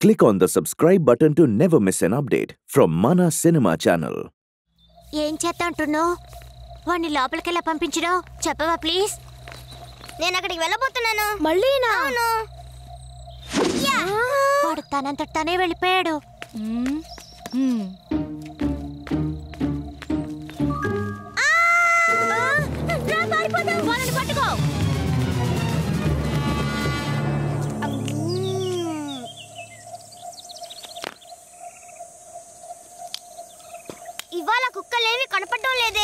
Click on the subscribe button to never miss an update from Mana Cinema channel. ఏం చేస్తా అంటున్నావు వాడిని లోపలికెళ్ళా పంపించడం చెప్పవా ప్లీజ్ నేను అక్కడికి వెళ్ళబోతున్నాను మళ్ళీ అవును వాడు తనంతట తనే వెళ్ళిపోయాడు వాళ్ళని పట్టుకో ఇవాళ కుక్కలేవి కనపడడం లేదే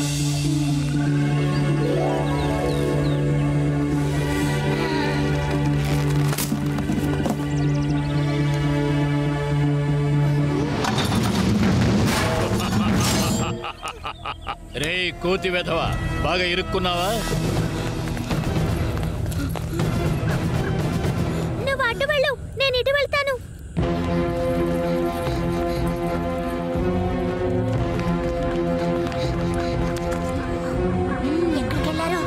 రే కోతి వెధవ బాగా ఇరుక్కున్నావా నువ్వు అటు వెళ్ళు నేను ఇటు వెళ్తాను ఎక్కడికి వెళ్ళారు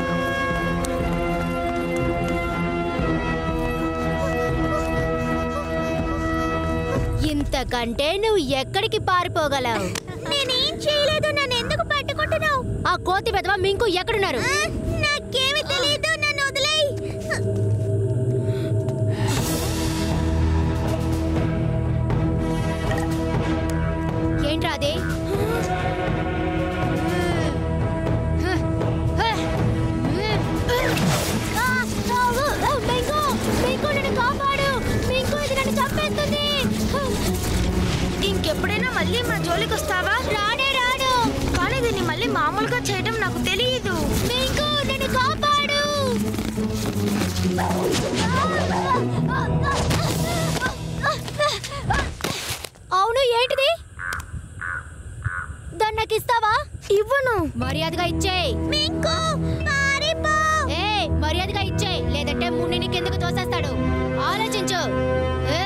ఇంతకంటే నువ్వు ఎక్కడికి పారిపోగలవు నేనేం చేయలేదు నన్ను ఎందుకు పట్టుకుంటున్నావు ఆ కోతి పెదవ మింకు ఎక్కడున్నారు నాకేమి తెలియదు నన్ను వదిలేయి ఏంట్రా అది ఇంకెప్పుడైనా మళ్ళీ మా జోలికి వస్తావా రాడే రాడు కానీ దీన్ని మళ్ళీ మామూలుగా చేయడం నాకు తెలియదు మింకు నన్ను కాపాడు అవును ఏంటిది దాన్ని నాకు ఇస్తావా ఇవ్వను మర్యాదగా ఇచ్చేయ్ మింకు పారిపో ఏ మర్యాదగా ఇచ్చేయ్ లేదంటే మున్నిని కిందకు తోసేస్తాడు ఆలోచించు ఏ?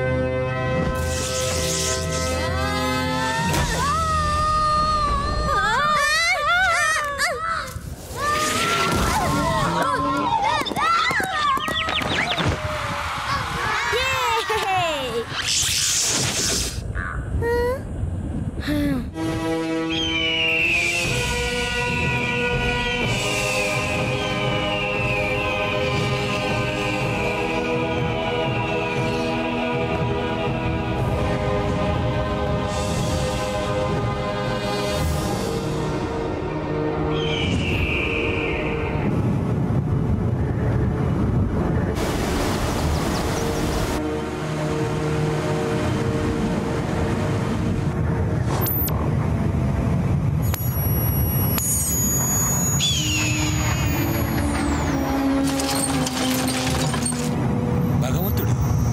భగవంతుడు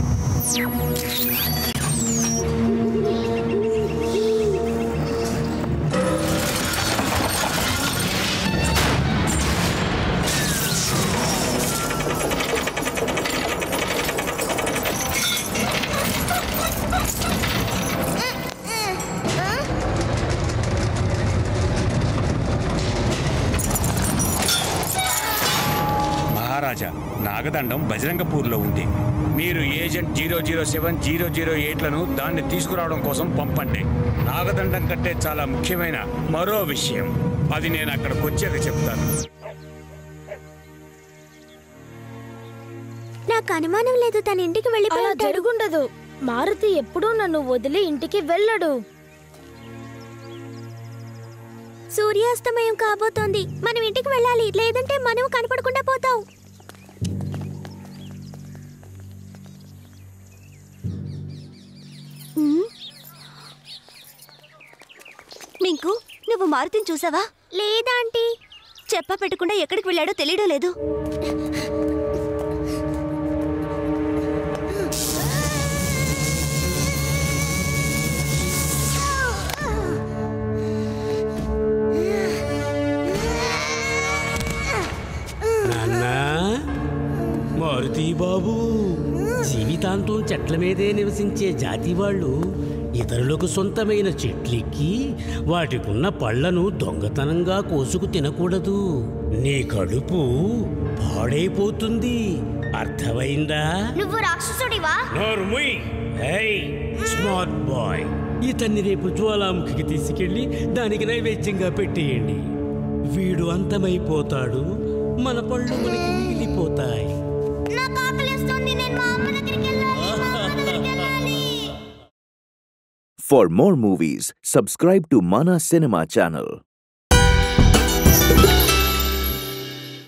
మహారాజా నాగదండం బజరంగపూర్లో ఉంది మీరు agent zero zero seven zero zero ఎయిట్లను దాన్ని తీసుకురావడం కోసం పంపండి నాగదండం కంటే చాలా ముఖ్యమైన మరో విషయం అది నేను అక్కడికి వచ్చాక చెప్తాను నాకు అనుమానం లేదు తన ఇంటికి అలా వెళ్ళిపోయాడు జరుగుండదు మారుతి ఎప్పుడూ నన్ను వదిలి ఇంటికి వెళ్ళడు సూర్యాస్తమయం కాబోతోంది మనం ఇంటికి వెళ్ళాలి లేదంటే మనం కనపడకుండా పోతాం మింకు నువ్వు మారుతిని చూసావా లేదా ఆంటీ చెప్ప పెట్టకుండా ఎక్కడికి వెళ్ళాడో తెలియడం లేదు నాన్నా మారుతి బాబు జీవితాంతం చెట్ల మీదే నివసించే జాతి వాళ్ళు ఇతరులకు సొంతమైన చెట్లెక్కి వాటికున్న పళ్లను దొంగతనంగా కోసుకు తినకూడదు నీ కడుపు పాడైపోతుంది అర్థమైందా నువ్వు రాక్షసుడివా నోర్ముయ్ హై స్మార్ట్ బాయ్ ఇతన్ని రేపు జ్వాలాముఖికి తీసుకెళ్ళి దానికి నైవేద్యంగా పెట్టేయండి వీడు అంతమైపోతాడు మన పళ్ళు మనకి మిగిలిపోతాయి నాకు ఆకలిస్తుంది నేను మా అమ్మ దగ్గరికి వెళ్ళాలి మా అమ్మ దగ్గరికి వెళ్ళాలి For more movies, subscribe to Mana Cinema channel.